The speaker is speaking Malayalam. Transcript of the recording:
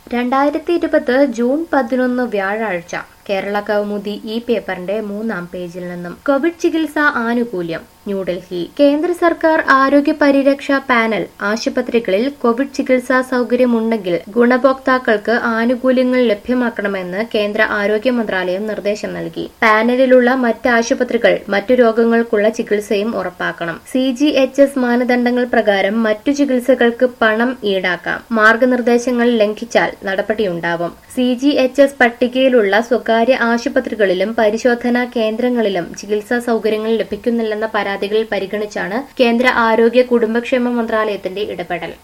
രണ്ടായിരത്തി ഇരുപത് ജൂൺ പതിനൊന്ന് വ്യാഴാഴ്ച കേരള കൗമുദി ഈ പേപ്പറിന്റെ മൂന്നാം പേജിൽ നിന്നും കോവിഡ് ചികിത്സ ആനുകൂല്യം ന്യൂഡൽഹി കേന്ദ്ര സർക്കാർ ആരോഗ്യ പരിരക്ഷാ പാനൽ ആശുപത്രികളിൽ കോവിഡ് ചികിത്സാ സൗകര്യമുണ്ടെങ്കിൽ ഗുണഭോക്താക്കൾക്ക് ആനുകൂല്യങ്ങൾ ലഭ്യമാക്കണമെന്ന് കേന്ദ്ര ആരോഗ്യ മന്ത്രാലയം നിർദ്ദേശം നൽകി പാനലിലുള്ള മറ്റ് ആശുപത്രികൾ മറ്റു രോഗങ്ങൾക്കുള്ള ചികിത്സയും ഉറപ്പാക്കണം സി ജി എച്ച് എസ് മാനദണ്ഡങ്ങൾ പ്രകാരം മറ്റു ചികിത്സകൾക്ക് പണം ഈടാക്കാം മാർഗനിർദ്ദേശങ്ങൾ ലംഘിച്ചാൽ നടപടിയുണ്ടാവും സി ജി എച്ച് എസ് പട്ടികയിലുള്ള സ്വകാര്യ ആശുപത്രികളിലും പരിശോധനാ കേന്ദ്രങ്ങളിലും ചികിത്സാ സൗകര്യങ്ങൾ ലഭിക്കുന്നില്ലെന്ന പരാതികൾ പരിഗണിച്ചാണ് കേന്ദ്ര ആരോഗ്യ കുടുംബക്ഷേമ മന്ത്രാലയത്തിന്റെ ഇടപെടൽ